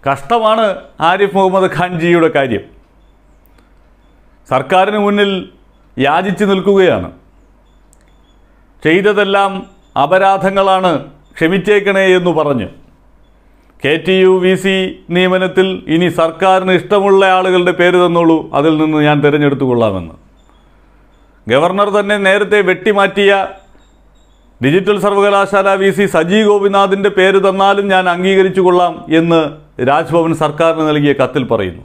കഷ്ടമാണ് ആരിഫ് മുഹമ്മദ് ഖാൻജിയുടെ കാര്യം സർക്കാരിന് മുന്നിൽ യാചിച്ചു നിൽക്കുകയാണ് ചെയ്തതെല്ലാം അപരാധങ്ങളാണ് ക്ഷമിച്ചേക്കണേ എന്ന് പറഞ്ഞ് K T U V C നിയമനത്തിൽ ഇനി സർക്കാരിന് ഇഷ്ടമുള്ള ആളുകളുടെ പേര് തന്നോളൂ അതിൽ നിന്ന് ഞാൻ തിരഞ്ഞെടുത്തു കൊള്ളാമെന്ന് ഗവർണർ തന്നെ നേരത്തെ വെട്ടിമാറ്റിയ ഡിജിറ്റൽ സർവകലാശാല വി സി സജി ഗോപിനാഥിൻ്റെ പേര് തന്നാലും ഞാൻ അംഗീകരിച്ചു കൊള്ളാം എന്ന് രാജ്ഭവൻ സർക്കാരിന് നൽകിയ കത്തിൽ പറയുന്നു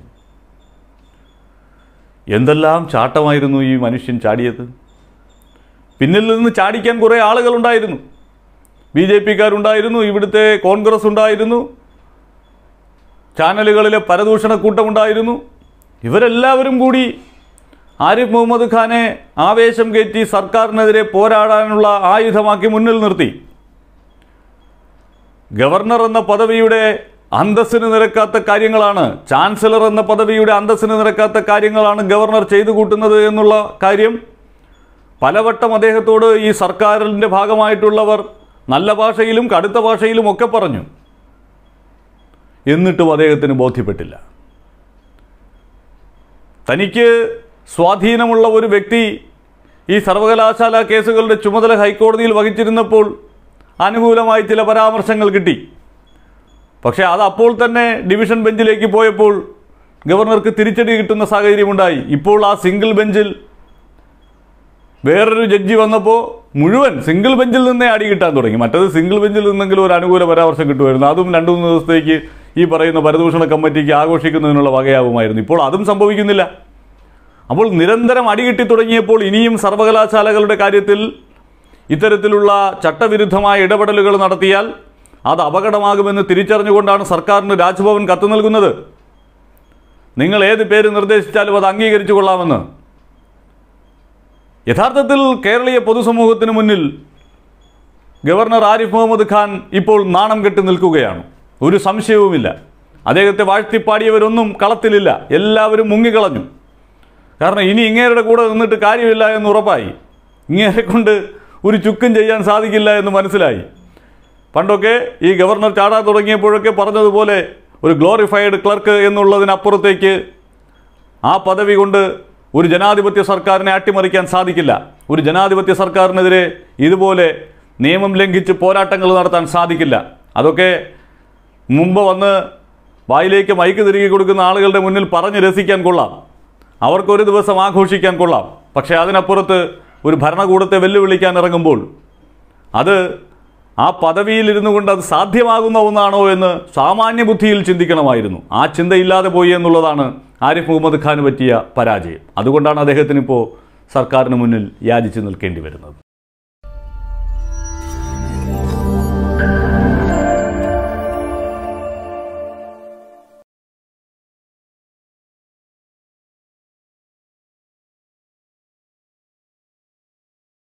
എന്തെല്ലാം ചാട്ടമായിരുന്നു ഈ മനുഷ്യൻ ചാടിയത് പിന്നിൽ നിന്ന് ചാടിക്കാൻ കുറേ ആളുകളുണ്ടായിരുന്നു ബി ജെ പിക്കാരുണ്ടായിരുന്നു ഇവിടുത്തെ കോൺഗ്രസ് ഉണ്ടായിരുന്നു ചാനലുകളിലെ പരദൂഷണ കൂട്ടമുണ്ടായിരുന്നു ഇവരെല്ലാവരും കൂടി ആരിഫ് മുഹമ്മദ് ഖാനെ ആവേശം കയറ്റി സർക്കാരിനെതിരെ പോരാടാനുള്ള ആയുധമാക്കി മുന്നിൽ നിർത്തി ഗവർണർ എന്ന പദവിയുടെ അന്തസ്സിന് നിരക്കാത്ത കാര്യങ്ങളാണ് ചാൻസലർ എന്ന പദവിയുടെ അന്തസ്സിന് നിരക്കാത്ത കാര്യങ്ങളാണ് ഗവർണർ ചെയ്തു കൂട്ടുന്നത് എന്നുള്ള കാര്യം പലവട്ടം അദ്ദേഹത്തോട് ഈ സർക്കാരിൻ്റെ ഭാഗമായിട്ടുള്ളവർ നല്ല ഭാഷയിലും കടുത്ത ഭാഷയിലും ഒക്കെ പറഞ്ഞു എന്നിട്ടും അദ്ദേഹത്തിന് ബോധ്യപ്പെട്ടില്ല തനിക്ക് സ്വാധീനമുള്ള ഒരു വ്യക്തി ഈ സർവകലാശാല കേസുകളുടെ ചുമതല ഹൈക്കോടതിയിൽ വഹിച്ചിരുന്നപ്പോൾ അനുകൂലമായി ചില പരാമർശങ്ങൾ കിട്ടി പക്ഷേ അത് അപ്പോൾ തന്നെ ഡിവിഷൻ ബെഞ്ചിലേക്ക് പോയപ്പോൾ ഗവർണർക്ക് തിരിച്ചടി കിട്ടുന്ന സാഹചര്യമുണ്ടായി ഇപ്പോൾ ആ സിംഗിൾ ബെഞ്ചിൽ വേറൊരു ജഡ്ജി വന്നപ്പോൾ മുഴുവൻ സിംഗിൾ ബെഞ്ചിൽ നിന്നേ അടി കിട്ടാൻ തുടങ്ങി മറ്റത് സിംഗിൾ ബെഞ്ചിൽ നിന്നെങ്കിലും ഒരു അനുകൂല പരാമർശം കിട്ടുമായിരുന്നു അതും രണ്ടു മൂന്ന് ദിവസത്തേക്ക് ഈ പറയുന്ന പരദൂഷണ കമ്മിറ്റിക്ക് ആഘോഷിക്കുന്നതിനുള്ള വകയാവുമായിരുന്നു ഇപ്പോൾ അതും സംഭവിക്കുന്നില്ല അപ്പോൾ നിരന്തരം അടി കിട്ടി തുടങ്ങിയപ്പോൾ ഇനിയും സർവകലാശാലകളുടെ കാര്യത്തിൽ ഇത്തരത്തിലുള്ള ചട്ടവിരുദ്ധമായ ഇടപെടലുകൾ നടത്തിയാൽ അത് അപകടമാകുമെന്ന് തിരിച്ചറിഞ്ഞുകൊണ്ടാണ് സർക്കാരിന് രാജ്ഭവൻ കത്ത് നൽകുന്നത് നിങ്ങൾ ഏത് പേര് നിർദ്ദേശിച്ചാലും അത് അംഗീകരിച്ചു കൊള്ളാമെന്ന് യഥാർത്ഥത്തിൽ കേരളീയ പൊതുസമൂഹത്തിന് മുന്നിൽ ഗവർണർ ആരിഫ് മുഹമ്മദ് ഖാൻ ഇപ്പോൾ നാണം കെട്ടി നിൽക്കുകയാണ് ഒരു സംശയവുമില്ല അദ്ദേഹത്തെ വാഴ്ത്തിപ്പാടിയവരൊന്നും കളത്തിലില്ല എല്ലാവരും മുങ്ങിക്കളഞ്ഞു കാരണം ഇനി ഇങ്ങേരുടെ കൂടെ നിന്നിട്ട് കാര്യമില്ല എന്ന് ഉറപ്പായി ഇങ്ങേരെ കൊണ്ട് ഒരു ചുക്കും ചെയ്യാൻ സാധിക്കില്ല എന്ന് മനസ്സിലായി പണ്ടൊക്കെ ഈ ഗവർണർ ചാടാൻ തുടങ്ങിയപ്പോഴൊക്കെ പറഞ്ഞതുപോലെ ഒരു ഗ്ലോറിഫൈഡ് ക്ലർക്ക് എന്നുള്ളതിനപ്പുറത്തേക്ക് ആ പദവി കൊണ്ട് ഒരു ജനാധിപത്യ സർക്കാരിനെ അട്ടിമറിക്കാൻ സാധിക്കില്ല ഒരു ജനാധിപത്യ സർക്കാരിനെതിരെ ഇതുപോലെ നിയമം ലംഘിച്ച് പോരാട്ടങ്ങൾ നടത്താൻ സാധിക്കില്ല അതൊക്കെ മുമ്പ് വന്ന് വായിലേക്ക് മൈക്ക് തിരികെ കൊടുക്കുന്ന ആളുകളുടെ മുന്നിൽ പറഞ്ഞ് രസിക്കാൻ കൊള്ളാം അവർക്കൊരു ദിവസം ആഘോഷിക്കാൻ കൊള്ളാം പക്ഷേ അതിനപ്പുറത്ത് ഒരു ഭരണകൂടത്തെ വെല്ലുവിളിക്കാൻ ഇറങ്ങുമ്പോൾ അത് ആ പദവിയിലിരുന്നു കൊണ്ട് അത് സാധ്യമാകുന്ന ഒന്നാണോ എന്ന് സാമാന്യ ബുദ്ധിയിൽ ചിന്തിക്കണമായിരുന്നു ആ ചിന്തയില്ലാതെ പോയി എന്നുള്ളതാണ് ആരിഫ് മുഹമ്മദ് ഖാന് പറ്റിയ പരാജയം അതുകൊണ്ടാണ് അദ്ദേഹത്തിനിപ്പോൾ സർക്കാരിന് മുന്നിൽ യാചിച്ചു നിൽക്കേണ്ടി വരുന്നത്